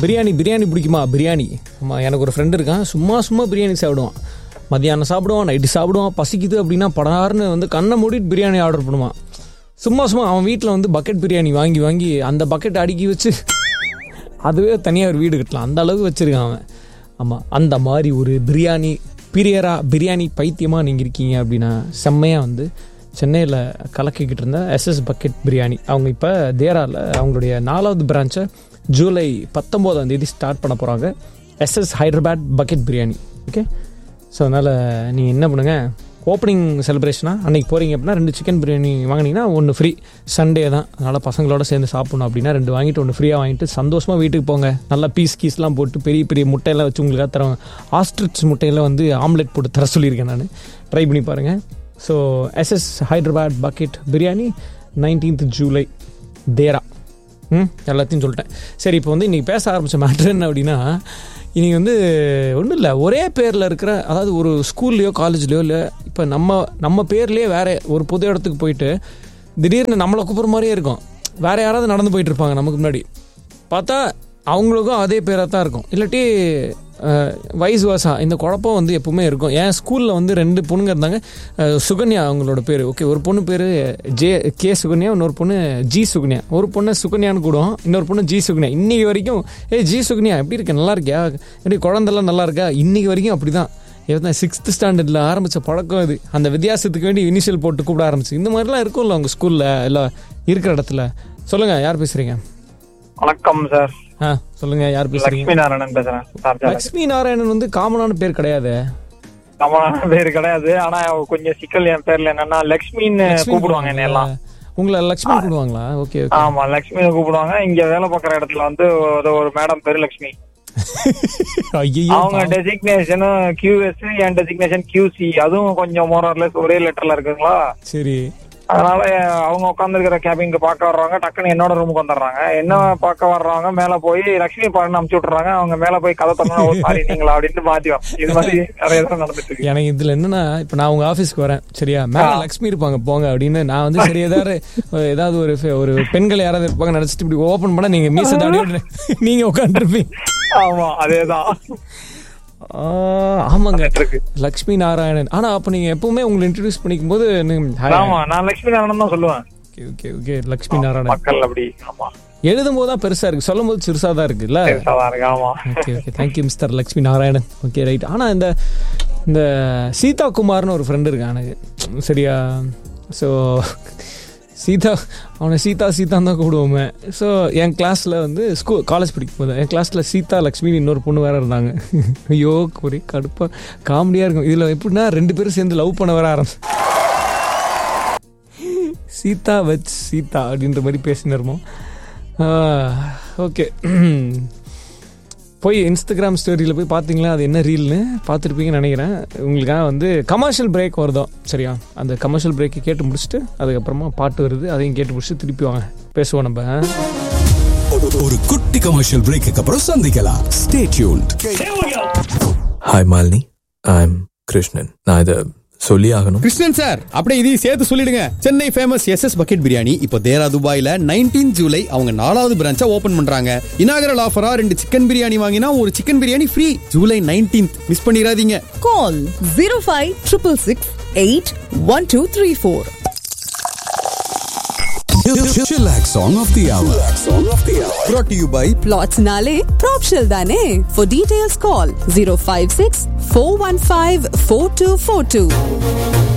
பிரியாணி பிரியாணி பிடிக்குமா பிரியாணி ஆமாம் எனக்கு ஒரு ஃப்ரெண்டு இருக்கான் சும்மா சும்மா பிரியாணி சாப்பிடுவான் மதியானம் சாப்பிடுவான் நைட்டு சாப்பிடுவான் பசிக்குது அப்படின்னா படாருன்னு வந்து கண்ணை மூடிட்டு பிரியாணி ஆர்டர் பண்ணுவான் சும்மா சும்மா அவன் வீட்டில் வந்து பக்கெட் பிரியாணி வாங்கி வாங்கி அந்த பக்கெட் அடுக்கி வச்சு அதுவே தனியாக ஒரு வீடு கட்டலாம் அந்த அளவுக்கு வச்சுருக்கான் அவன் ஆமாம் அந்த மாதிரி ஒரு பிரியாணி பிரியரா பிரியாணி பைத்தியமாக நீங்கள் இருக்கீங்க அப்படின்னா செம்மையாக வந்து சென்னையில் கலக்கிக்கிட்டு இருந்த எஸ்எஸ் பக்கெட் பிரியாணி அவங்க இப்போ தேராவில் அவங்களுடைய நாலாவது பிரான்ச்சை ஜூலை பத்தொம்போதாம் தேதி ஸ்டார்ட் பண்ண போகிறாங்க SS Hyderabad bucket biryani okay so அதனால் நீங்கள் என்ன பண்ணுங்கள் ஓப்பனிங் செலிப்ரேஷனாக அன்றைக்கி போகிறீங்க அப்படின்னா ரெண்டு சிக்கன் பிரியாணி வாங்கினீங்கன்னா ஒன்று ஃப்ரீ சண்டே தான் அதனால் பசங்களோட சேர்ந்து சாப்பிடணும் அப்படின்னா ரெண்டு வாங்கிட்டு ஒன்று ஃப்ரீயாக வாங்கிட்டு சந்தோஷமாக வீட்டுக்கு போங்க நல்லா பீஸ் கீஸ்லாம் போட்டு பெரிய பெரிய முட்டையெல்லாம் வச்சு உங்களுக்காக தருவாங்க ஆஸ்ட்ரிச் முட்டையெல்லாம் வந்து ஆம்லெட் போட்டு தர சொல்லியிருக்கேன் நான் ட்ரை பண்ணி பாருங்கள் so SS Hyderabad bucket biryani nineteenth July Deira ம் எல்லாத்தையும் சொல்லிட்டேன் சரி இப்போ வந்து இன்றைக்கி பேச ஆரம்பித்த மேட்ரு என்ன அப்படின்னா இன்றைக்கி வந்து ஒன்றும் இல்லை ஒரே பேரில் இருக்கிற அதாவது ஒரு ஸ்கூல்லையோ காலேஜ்லையோ இல்லை இப்போ நம்ம நம்ம பேர்லேயே வேற ஒரு பொது இடத்துக்கு போயிட்டு திடீர்னு நம்மளை கூப்பிட்ற மாதிரியே இருக்கும் வேற யாராவது நடந்து போயிட்டு இருப்பாங்க நமக்கு முன்னாடி பார்த்தா அவங்களுக்கும் அதே பேராக தான் இருக்கும் இல்லாட்டி வயசு வாசா இந்த குழப்பம் வந்து எப்பவுமே இருக்கும் என் ஸ்கூலில் வந்து ரெண்டு பொண்ணுங்க இருந்தாங்க அஹ், சுகன்யா அவங்களோட பேர் ஓகே ஒரு பொண்ணு பேர் ஜே கே சுகன்யா இன்னொரு பொண்ணு ஜி சுகன்யா ஒரு பொண்ணு சுகன்யான்னு கூடுவோம் இன்னொரு பொண்ணு ஜி சுகன்யா இன்னைக்கு வரைக்கும் ஏய் ஜி சுகன்யா எப்படி இருக்க நல்லா இருக்கியா எப்படி குழந்தெல்லாம் நல்லா இருக்கா இன்னைக்கு வரைக்கும் அப்படி தான் எவ்வளோ சிக்ஸ்த் ஸ்டாண்டர்டில் ஆரம்பித்த பழக்கம் இது அந்த வித்தியாசத்துக்கு வேண்டி இனிஷியல் போட்டு கூப்பிட ஆரம்பிச்சு இந்த மாதிரிலாம் இருக்கும்ல உங்கள் ஸ்கூலில் இல்லை இருக்கிற இடத்துல சொல்லுங்கள் யார் பேசுகிறீங்க வணக்கம் சார் ஆ சொல்லுங்கள் யார் பேசுகிறீங்க லட்சுமி நாராயணன் பேசுறேன் சார்ஜா லக்ஷ்மி நாராயணன் வந்து காமனான பேர் கிடையாது கமலான பேர் கிடையாது ஆனா கொஞ்சம் சிக்கல் என் பேர்ல என்னன்னா லக்ஷ்மின்னு லக்ஷ்மி கூப்பிடுவாங்க என்ன எல்லாம் உங்களை லக்ஷ்மி கூப்பிடுவாங்களா ஓகே ஓகே ஆமா லக்ஷ்மின்னு கூப்பிடுவாங்க இங்க வேலை பார்க்குற இடத்துல வந்து ஒரு- ஒரு மேடம் பேரு லக்ஷ்மி ஐயோ அவங்க டெசிக்னேஷனும் கியூஎஸ் என் டெசிக்னேஷன் கியூசி அதுவும் கொஞ்சம் மோரர்லெஸ் ஒரே லெட்டர்ல இருக்குங்களா சரி அதனால அவங்க உட்காந்துருக்கிற கேபினுக்கு பார்க்க வர்றவங்க டக்குன்னு என்னோட ரூமுக்கு வந்துடுறாங்க என்ன பார்க்க வர்றவங்க மேல போய் லக்ஷ்மி பாருன்னு அமுச்சு விட்டுறாங்க அவங்க மேல போய் கதை தரணும் சாரி நீங்களா அப்படின்னு மாத்தி இது மாதிரி நிறைய தடவை நடந்துட்டு இருக்கு எனக்கு இதுல என்னன்னா இப்ப நான் உங்க ஆபீஸ்க்கு வரேன் சரியா மேல லக்ஷ்மி இருப்பாங்க போங்க அப்படின்னு நான் வந்து சரி ஏதாவது ஏதாவது ஒரு ஃபே- ஒரு பெண்கள் யாராவது இருப்பாங்க நினைச்சிட்டு இப்படி ஓபன் பண்ணா நீங்க மீச தாடியோட நீங்க உட்காந்துருப்பீங்க ஆமா அதேதான் ஆமாங்க இருக்கு லக்ஷ்மி நாராயணன் ஆனா அப்ப நீங்க எப்பவுமே உங்களை இன்ட்ரடியூஸ் பண்ணிக்கும் போது ஆமா நான் லட்சுமி நாராயணன் தான் சொல்லுவேன் okay okay okay Lakshmi Narayanan மக்கள் அப்படி ஆமா எழுதும் போது தான் பெருசா இருக்கு சொல்லும் போது சிறுசா தான் இருக்குல்ல பெருசாதான் இருக்கு ஆமா okay okay thank you mister Lakshmi Narayanan okay right ஆனால் இந்த இந்த சீதா குமார்னு ஒரு ஃப்ரெண்டு இருக்கான் எனக்கு சரியா ஸோ சீதா அவனை சீதா சீதான் தான் கூப்பிடுவோமே ஸோ என் கிளாஸில் வந்து ஸ்கூல் காலேஜ் படிக்கும் போது என் கிளாஸில் சீதா லக்ஷ்மி இன்னொரு பொண்ணு வேற இருந்தாங்க ஐயோ ஒரே கடுப்பாக காமெடியாக இருக்கும் இதில் எப்படின்னா ரெண்டு பேரும் சேர்ந்து லவ் பண்ண வர ஆரம்பிச்சு சீதா வச் சீதா அப்படின்ற மாதிரி பேசினிருமோ ஓகே போய் இன்ஸ்டாகிராம் ஸ்டோரியில் போய் பார்த்தீங்களா அது என்ன ரீல்னு பார்த்துருப்பீங்கன்னு நினைக்கிறேன் உங்களுக்காக வந்து கமர்ஷியல் பிரேக் வருதோ சரியா அந்த கமர்ஷியல் பிரேக்கை கேட்டு முடிச்சுட்டு அதுக்கப்புறமா பாட்டு வருது அதையும் கேட்டு முடிச்சுட்டு திருப்பி வாங்க பேசுவோம் நம்ம ஒரு குட்டி கமர்ஷியல் பிரேக்கு அப்புறம் சந்திக்கலாம் stay tuned hi Malini I am Krishnan நான் இதை சொல்லி ஆகணும் கிருஷ்ணன் சார் அப்படியே இதையும் சேர்த்து சொல்லிடுங்க Chennai famous S S bucket biryani இப்போ தேரா துபாயில நைன்டீன் ஜூலை அவங்க நாலாவது பிரான்ச்சா ஓபன் பண்றாங்க இனாகரல் ஆஃபரா ரெண்டு சிக்கன் பிரியாணி வாங்கினா ஒரு chicken biryani free July nineteenth miss பண்ணிடாதீங்க Call 05 1234 Chillax song of the hour. Song of the hour. brought to you by Plots Nale, Propshell Dane. For details, call 056 415 4242.